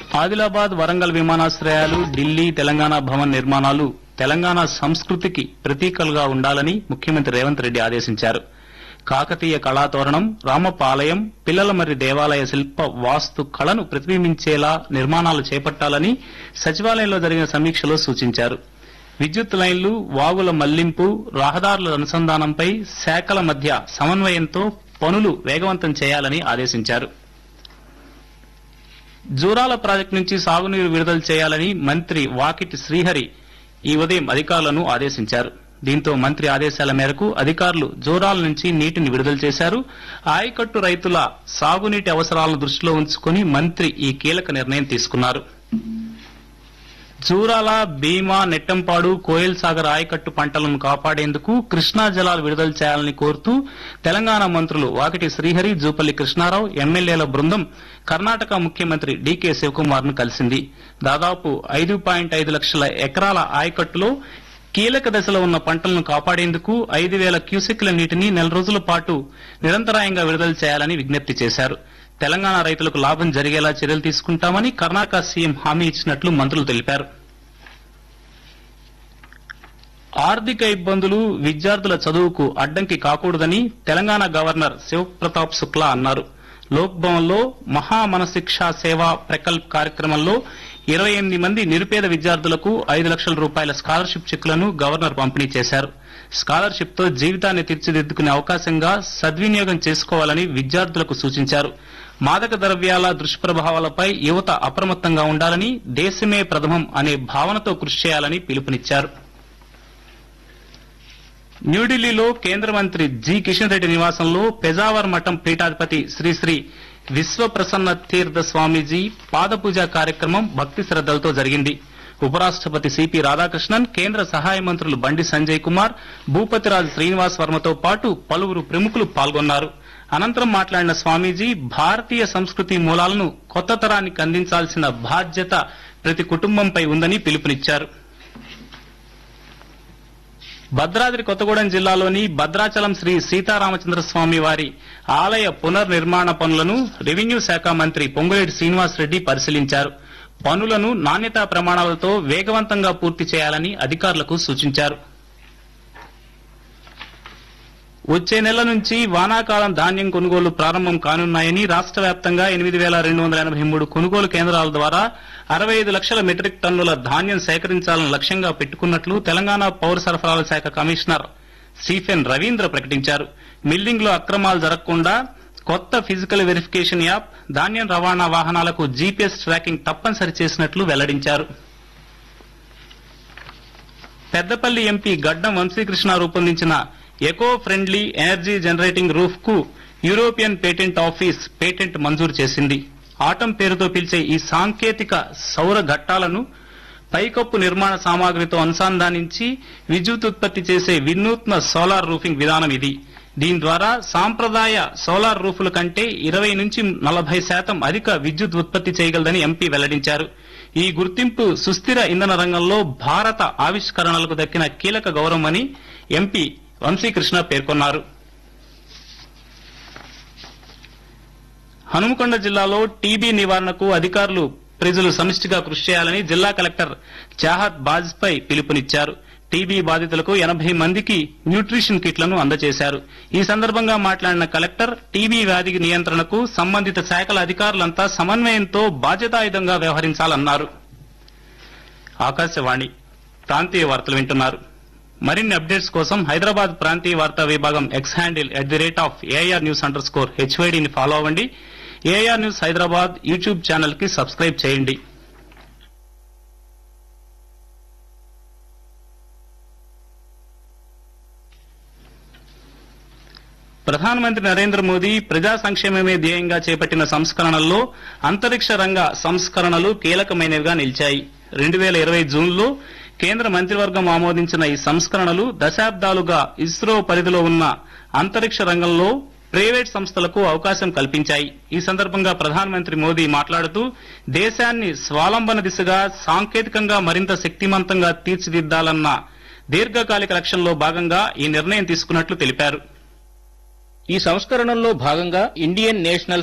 ఆదిలాబాద్ వరంగల్ విమానాశ్రయాలు ఢిల్లీ తెలంగాణ భవన్ నిర్మాణాలు తెలంగాణ సంస్కృతికి ప్రతీకలుగా ఉండాలని ముఖ్యమంత్రి రేవంత్ రెడ్డి ఆదేశించారు కాకతీయ కళాతోరణం రామప్ప ఆలయం పిల్లలమర్రి దేవాలయ శిల్ప వాస్తు కళను ప్రతిబింబించేలా నిర్మాణాలు చేపట్టాలని సచివాలయంలో జరిగిన సమీక్షలో సూచించారు విద్యుత్ లైన్లు వాగుల మళ్లింపు రహదారుల అనుసంధానంపై శాఖల మధ్య సమన్వయంతో పనులు వేగవంతం చేయాలని ఆదేశించారు జూరాల ప్రాజెక్టు నుంచి సాగునీరు విడుదల చేయాలని మంత్రి వాకిటి శ్రీహరి ఈ ఉదయం అధికారులను ఆదేశించారు దీంతో మంత్రి ఆదేశాల మేరకు అధికారులు జోరాల నుంచి నీటిని విడుదల చేశారు ఆయకట్టు రైతుల సాగునీటి అవసరాలను దృష్టిలో ఉంచుకుని మంత్రి ఈ కీలక నిర్ణయం తీసుకున్నారు జూరాల భీమా నెట్టంపాడు కోయల్ సాగర్ ఆయకట్టు పంటలను కాపాడేందుకు కృష్ణా జలాలు విడుదల చేయాలని కోరుతూ తెలంగాణ మంత్రులు వాకిటి శ్రీహరి జూపల్లి కృష్ణారావు ఎమ్మెల్యేల బృందం కర్ణాటక ముఖ్యమంత్రి డీకే శివకుమార్ ను కలిసింది దాదాపు ఐదు పాయింట్ ఐదు లక్షల ఎకరాల ఆయకట్టులో కీలక దశలో ఉన్న పంటలను కాపాడేందుకు ఐదు వేల క్యూసెక్ల నీటిని నెల రోజుల పాటు నిరంతరాయంగా విడుదల చేయాలని విజ్ఞప్తి చేశారు తెలంగాణ రైతులకు లాభం జరిగేలా చర్యలు తీసుకుంటామని కర్ణాటక సీఎం హామీ ఇచ్చినట్లు మంత్రులు తెలిపారు ఆర్థిక ఇబ్బందులు విద్యార్థుల చదువుకు అడ్డంకి కాకూడదని తెలంగాణ గవర్నర్ శివప్రతాప్ శుక్లా అన్నారు లోక్ భవన్ లో మహా మనశిక్షా సేవా ప్రకల్ప్ కార్యక్రమంలో ఇరవై ఎనిమిది మంది నిరుపేద విద్యార్థులకు ఐదు లక్షల రూపాయల స్కాలర్షిప్ చెక్కులను గవర్నర్ పంపిణీ చేశారు స్కాలర్షిప్ తో జీవితాన్ని తీర్చిదిద్దుకునే అవకాశంగా సద్వినియోగం చేసుకోవాలని విద్యార్థులకు సూచించారు మాదక ద్రవ్యాల దుష్ప్రభావాలపై యువత అప్రమత్తంగా ఉండాలని దేశమే ప్రథమం అనే భావనతో కృషి చేయాలని పిలుపునిచ్చారు న్యూఢిల్లీలో కేంద్ర మంత్రి జి కిషన్ రెడ్డి నివాసంలో పెజావర్ మఠం పీఠాధిపతి శ్రీ శ్రీ విశ్వప్రసన్న తీర్థ స్వామీజీ పాదపూజ కార్యక్రమం భక్తి శ్రద్దలతో జరిగింది ఉపరాష్టపతి సిపి రాధాకృష్ణన్ కేంద్ర సహాయ మంత్రులు బండి సంజయ్ కుమార్ భూపతిరాజు శ్రీనివాస్ వర్మతో పాటు పలువురు ప్రముఖులు పాల్గొన్నారు అనంతరం మాట్లాడిన స్వామీజీ భారతీయ సంస్కృతి మూలాలను కొత్త తరానికి అందించాల్సిన బాధ్యత ప్రతి కుటుంబంపై ఉందని పిలుపునిచ్చారు భద్రాద్రి కొత్తగూడెం జిల్లాలోని భద్రాచలం శ్రీ సీతారామచంద్ర స్వామి వారి ఆలయ పునర్నిర్మాణ పనులను రెవెన్యూ శాఖ మంత్రి పొంగులేటి శ్రీనివాసరెడ్డి పరిశీలించారు పనులను నాణ్యతా ప్రమాణాలతో వేగవంతంగా పూర్తి చేయాలని అధికారులకు సూచించారు వచ్చే నెల నుంచి వానాకాలం ధాన్యం కొనుగోలు ప్రారంభం కానున్నాయని రాష్ట వ్యాప్తంగా ఎనిమిది వేల రెండు వందల ఎనభై మూడు కొనుగోలు కేంద్రాల ద్వారా అరవై ఐదు లక్షల మెట్రిక్ టన్నుల ధాన్యం సేకరించాలని లక్ష్యంగా పెట్టుకున్నట్లు తెలంగాణ పౌర సరఫరాల శాఖ కమిషనర్ స్టీఫెన్ రవీంద్ర ప్రకటించారు మిల్లింగ్ లో అక్రమాలు జరగకుండా కొత్త ఫిజికల్ వెరిఫికేషన్ యాప్ ధాన్యం రవాణా వాహనాలకు జీపీఎస్ ట్రాకింగ్ తప్పనిసరి చేసినట్లు వెల్లడించారు పెద్దపల్లి ఎంపీ గడ్డం వంశీకృష్ణ రూపొందించిన eco friendly energy generating roof కు యూరోపియన్ పేటెంట్ ఆఫీస్ పేటెంట్ మంజూరు చేసింది ఆటం పేరుతో పిలిచే ఈ సాంకేతిక సౌర ఘట్టాలను పైకప్పు నిర్మాణ సామాగ్రితో అనుసంధానించి విద్యుత్ ఉత్పత్తి చేసే వినూత్న సోలార్ రూఫింగ్ విధానం ఇది దీని ద్వారా సాంప్రదాయ సోలార్ రూఫుల కంటే ఇరవై నుంచి నలభై శాతం అధిక విద్యుత్ ఉత్పత్తి చేయగలదని ఎంపీ వెల్లడించారు ఈ గుర్తింపు సుస్థిర ఇంధన రంగంలో భారత ఆవిష్కరణలకు దక్కిన కీలక గౌరవమని ఎంపీ వంశీకృష్ణ పేర్కొన్నారు హనుమకొండ జిల్లాలో టీబీ నివారణకు అధికారులు ప్రజలు సమిష్టిగా కృషి చేయాలని జిల్లా కలెక్టర్ చాహత్ బాజ్పై పిలుపునిచ్చారు టీబీ బాధితులకు ఎనభై మందికి న్యూట్రిషన్ కిట్లను అందజేశారు ఈ సందర్భంగా మాట్లాడిన కలెక్టర్ టీబీ వ్యాధి నియంత్రణకు సంబంధిత శాఖల అధికారులంతా సమన్వయంతో బాధ్యతాయుతంగా వ్యవహరించాలన్నారు ఆకాశవాణి ప్రాంతీయ వార్తలు వింటున్నారు మరిన్ని అప్డేట్స్ కోసం హైదరాబాద్ ప్రాంతీయ వార్తా విభాగం X handle at the rate of AIR news underscore హెచ్వైడీని ఫాలో అవ్వండి AIR news Hyderabad YouTube channel కి సబ్స్క్రైబ్ చేయండి ప్రధానమంత్రి నరేంద్ర మోదీ ప్రజా సంక్షేమమే ధ్యేయంగా చేపట్టిన సంస్కరణల్లో అంతరిక్ష రంగ సంస్కరణలు కీలకమైనవిగా నిలిచాయి రెండు వేల ఇరవై జూన్లో కేంద్ర మంత్రివర్గం ఆమోదించిన ఈ సంస్కరణలు దశాబ్దాలుగా ఇస్రో పరిధిలో ఉన్న అంతరిక్ష రంగంలో ప్రైవేట్ సంస్థలకు అవకాశం కల్పించాయి ఈ సందర్భంగా ప్రధానమంత్రి మోదీ మాట్లాడుతూ దేశాన్ని స్వాలంబన దిశగా సాంకేతికంగా మరింత శక్తిమంతంగా తీర్చిదిద్దాలన్న దీర్ఘకాలిక లక్ష్యంలో భాగంగా ఈ నిర్ణయం తీసుకున్నట్లు తెలిపారు ఈ సంస్కరణల్లో భాగంగా ఇండియన్ నేషనల్